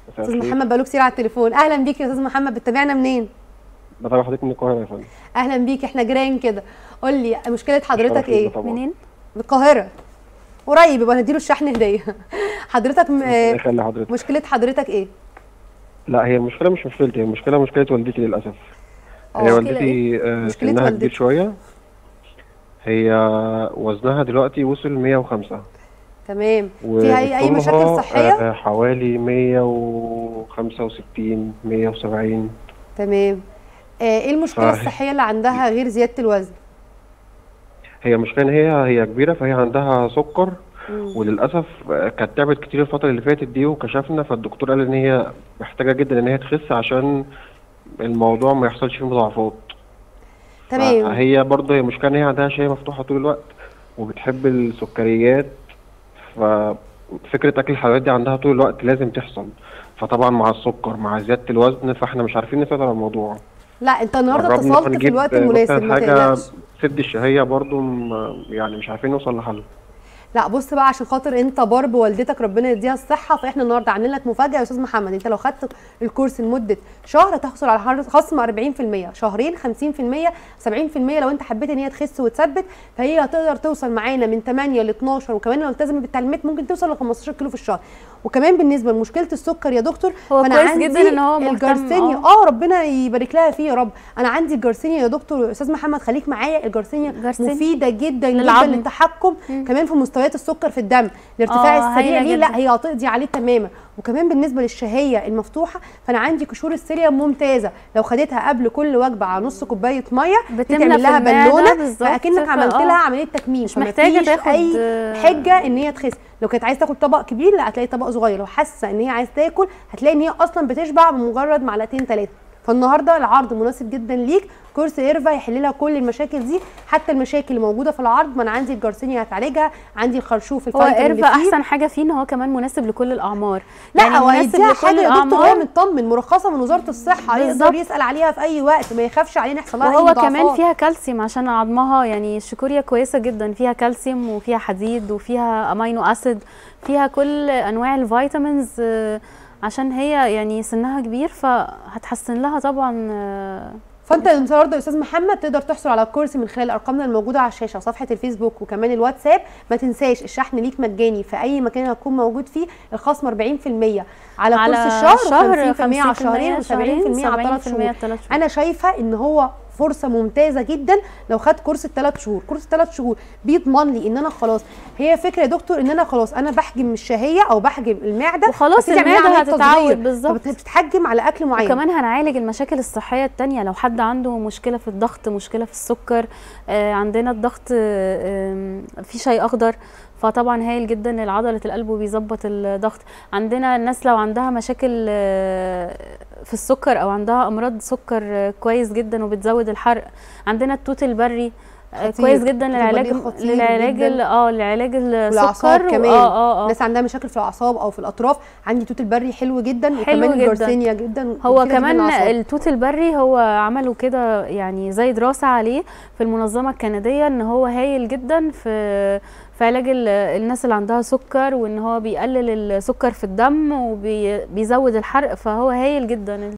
مساء استاذ الخير. محمد بقاله كتير على التليفون اهلا بيك يا استاذ محمد بتتابعنا منين بتابع حضرتك من القاهره يا فندم اهلا بيك احنا جيران كده قول لي مشكله حضرتك شرف لينا ايه طبعا. منين؟ من القاهره قريب يبقى نديله الشحن هديه حضرتك م... ربنا يخلي حضرتك مشكله حضرتك ايه لا هي المشكله مش مشكلتي هي المشكله مشكله والدتي للاسف هي اه والدتي آه، مشكلة سنها والدتك. كبير شويه هي وزنها دلوقتي وصل 105 تمام فيها اي اي مشاكل وطولها، صحيه آه، حوالي 165 170 تمام آه، ايه المشكله فهي- الصحيه اللي عندها غير زياده الوزن هي مشكلة ان هي هي كبيرة فهي عندها سكر مم. وللأسف آه، كانت تعبت كتير الفترة اللي فاتت دي وكشفنا فالدكتور قال ان هي محتاجة جدا ان هي تخس عشان الموضوع ما يحصلش فيه مضاعفات تمام هي برضه هي مشكلة ان هي عندها شهية مفتوحة طول الوقت وبتحب السكريات ففكرة أكل الحلويات دي عندها طول الوقت لازم تحصل فطبعا مع السكر مع زيادة الوزن فاحنا مش عارفين نسيطر على الموضوع لا انت النهارده جربنا اتصلت في نجيب الوقت مثلاً المناسب ما حاجة تقلقش تسد الشهية برضه م- يعني مش عارفين نوصل لحل لا بص بقى عشان خاطر انت بار بوالدتك ربنا يديها الصحه فاحنا النهارده عاملين لك مفاجاه يا استاذ محمد انت لو خدت الكورس لمده شهر هتحصل على حر- خصم 40% شهرين 50% 70% لو انت حبيت ان هي تخس وتثبت فهي هتقدر توصل معانا من 8 ل 12 وكمان لو التزمت بالتعليمات ممكن توصل ل 15 كيلو في الشهر وكمان بالنسبه لمشكله السكر يا دكتور هو فانا كويس عندي جدا ان هو مهتم الجارسينيا اه اه ربنا يبارك لها فيه يا رب انا عندي الجارسينيا يا دكتور استاذ محمد خليك معايا الجارسينيا جارسينيا. مفيده جدا جدا للعظم. للتحكم مم. كمان في مستويات السكر في الدم الارتفاع آه، السريع هايلة ليه جدا. لا هي هتقضي عليه تماما وكمان بالنسبه للشهيه المفتوحه فانا عندي قشور السيليا ممتازه لو خدتها قبل كل وجبه على نص كوبايه ميه دي بتملى تعمل في لها المعدة بالونه بالظبط، فاكنك عملت فآه. لها عمليه تكميم مش فما محتاجة فيش تاخد، اي آه، حجه ان هي تخس لو كانت عايزه تاكل طبق كبير لا هتلاقي طبق صغير لو حاسه ان هي عايزه تاكل هتلاقي ان هي اصلا بتشبع بمجرد معلقتين ثلاثه فالنهارده العرض مناسب جدا ليك كورس ايرفا يحل لها كل المشاكل دي حتى المشاكل اللي موجوده في العرض ما انا عندي الجارسينيا هتعالجها عندي الخرشوف هو الفيتامين ايرفا اللي فيه. احسن حاجه فيه ان هو كمان مناسب لكل الاعمار لا يعني هو مناسب هيديها لكل حاجه يا دكتور وهي الأعمار. مطمن مرخصه من وزاره الصحه يقدر بالظبط. يسال عليها في اي وقت ما يخافش علينا يحصل لها أي وهو كمان مضاعفات. فيها كالسيوم عشان عظمها يعني الشيكوريا كويسه جدا فيها كالسيوم وفيها حديد وفيها امينو اسيد فيها كل انواع الفيتامينز آه، عشان هي يعني سنها كبير فهتحسن لها طبعا آه، فانت النهارده يا استاذ محمد تقدر تحصل على الكورس من خلال ارقامنا الموجوده على الشاشه وصفحه الفيسبوك وكمان الواتساب ما تنساش الشحن ليك مجاني في اي مكان هتكون موجود فيه الخصم 40% على, على كورس الشهر شهر و50% على الشهرين و70% على 3 شهور ثلاث شهور انا شايفه ان هو فرصه ممتازه جدا لو خدت كورس الثلاث شهور كورس الثلاث شهور بيضمن لي ان انا خلاص هي فكره يا دكتور ان انا خلاص انا بحجم الشهيه او بحجم المعده وخلاص ببتدي أعمل لها المعدة عملية هتتعود تصغير. بالظبط. فبتتحجم على اكل معين وكمان هنعالج المشاكل الصحية التانية لو حد عنده مشكلة في الضغط مشكلة في السكر آه عندنا الضغط آه آم، في شاي أخضر فطبعا هايل جدا لعضلة القلب وبيظبط الضغط عندنا الناس لو عندها مشاكل آه، في السكر أو عندها أمراض سكر آه، كويس جدا وبتزود الحرق عندنا التوت البري آه، خطير. كويس جدا التوت للعلاج البري خطير للعلاج جداً. ال- اه لعلاج والاعصاب السكر كمان اه اه اه الناس عندها مشاكل في الاعصاب او في الاطراف عندي توت البري حلو جدا حلو وكمان جداً. الجارسينيا جدا هو مفيدة جداً كمان للأعصاب. التوت البري هو عملوا كده يعني زي دراسة عليه في المنظمة الكندية ان هو هايل جدا في في علاج ال- الناس اللي عندها سكر وان هو بيقلل السكر في الدم وبيزود الحرق فهو هايل جدا